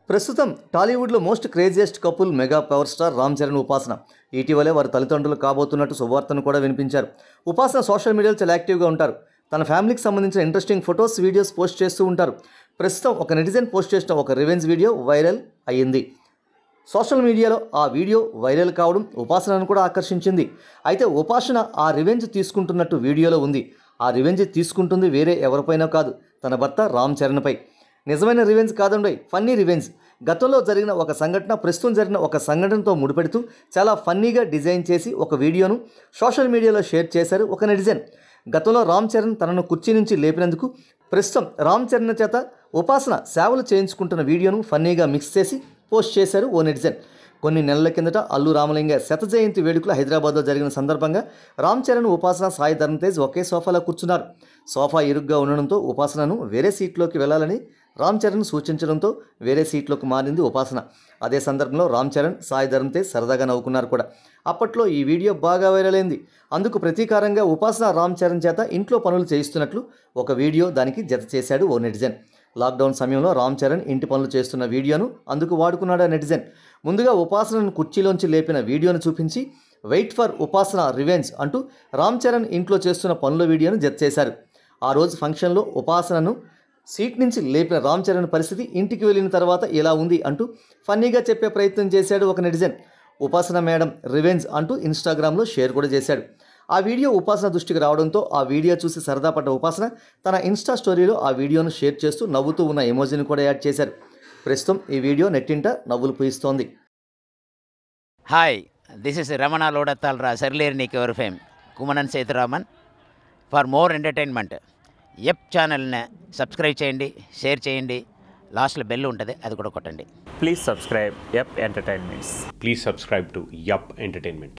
ప్రస్తుతం టాలీవుడ్లో most craziest couple mega power star Ram Charan Upasana ఇటీవలే వారి తల్లిదండ్రులు కాబోతున్నట్టు శుభవార్తను కూడా వినిపించారు ఉపాసన సోషల్ మీడియాలో చాలా యాక్టివ్గా ఉంటారు తన ఫ్యామిలీకి సంబంధించిన ఇంట్రెస్టింగ్ ఫొటోస్ వీడియోస్ పోస్ట్ చేస్తూ ఉంటారు ప్రస్తుతం ఒక నెటిజన్ పోస్ట్ చేసిన ఒక రివెంజ్ వీడియో వైరల్ అయ్యింది సోషల్ మీడియాలో ఆ వీడియో వైరల్ కావడం ఉపాసనను కూడా ఆకర్షించింది అయితే ఉపాసన ఆ రివెంజ్ తీసుకుంటున్నట్టు వీడియోలో ఉంది ఆ రివెంజ్ తీసుకుంటుంది వేరే ఎవరిపైనో కాదు తన భర్త రామ్ చరణ్పై నిజమైన రివెంజ్ కాదండోయ్ ఫన్నీ రివెంజ్ గతంలో జరిగిన ఒక సంఘటన ప్రస్తుతం జరిగిన ఒక సంఘటనతో ముడిపెడుతూ చాలా ఫన్నీగా డిజైన్ చేసి ఒక వీడియోను సోషల్ మీడియాలో షేర్ చేశారు ఒక నెటిజన్ గతంలో రామ్ చరణ్ తనను కుర్చీ నుంచి లేపినందుకు ప్రస్తుతం రామ్ చరణ్ చేత ఉపాసన సేవలు చేయించుకుంటున్న వీడియోను ఫన్నీగా మిక్స్ చేసి పోస్ట్ చేశారు ఓ నెటిజన్ కొన్ని నెలల కిందట అల్లు రామలింగ శత జయంతి వేడుకలు హైదరాబాద్లో జరిగిన సందర్భంగా రామ్ చరణ్ ఉపాసన సాయి ధరమ్ తేజ్ ఒకే సోఫాలో కూర్చున్నారు సోఫా ఇరుగ్గా ఉండడంతో ఉపాసనను వేరే సీట్లోకి వెళ్ళాలని రామ్ చరణ్ సూచించడంతో వేరే సీట్లోకి మారింది ఉపాసన అదే సందర్భంలో రామ్ చరణ్ సాయి ధరమ్ తేజ్ సరదాగా నవ్వుకున్నారు కూడా అప్పట్లో ఈ వీడియో బాగా వైరల్ అయింది అందుకు ప్రతీకారంగా ఉపాసన రామ్ చరణ్ చేత ఇంట్లో పనులు చేయిస్తున్నట్లు ఒక వీడియో దానికి జత చేశాడు ఓ నెటిజన్ లాక్డౌన్ సమయంలో రామ్ చరణ్ ఇంటి పనులు చేస్తున్న వీడియోను అందుకు వాడుకున్నాడు ఆ నెటిజన్ ముందుగా ఉపాసనను కుర్చీలోంచి లేపిన వీడియోను చూపించి వెయిట్ ఫర్ ఉపాసన రివెంజ్ అంటూ రామ్ చరణ్ ఇంట్లో చేస్తున్న పనుల వీడియోను జత చేశారు ఆ రోజు ఫంక్షన్లో ఉపాసనను సీట్ నుంచి లేపిన రామ్ చరణ్ పరిస్థితి ఇంటికి వెళ్ళిన తర్వాత ఇలా ఉంది అంటూ ఫన్నీగా చెప్పే ప్రయత్నం చేశాడు ఒక నెటిజన్ ఉపాసన మేడం రివెంజ్ అంటూ ఇన్స్టాగ్రామ్లో షేర్ కూడా చేశాడు ఆ వీడియో ఉపాసన దృష్టికి రావడంతో ఆ వీడియో చూసి సరదా పడ్డ ఉపాసన తన ఇన్స్టా స్టోరీలో ఆ వీడియోను షేర్ చేస్తూ నవ్వుతూ ఉన్న ఎమోజీని కూడా యాడ్ చేశారు ప్రస్తుతం ఈ వీడియో నెట్టింట నవ్వులు పూయిస్తోంది హాయ్ దిస్ ఇస్ రమణ లోడత్తాల్రా సర్లేరు నీకు ఎవరి fame Kumanan Sethuraman for more entertainment ఎప్ ఛానల్ని సబ్స్క్రైబ్ చేయండి షేర్ చేయండి లాస్ట్లో బెల్ ఉంటుంది అది కూడా కొట్టండి Please subscribe Yep Entertainments. Please subscribe to Yup Entertainment.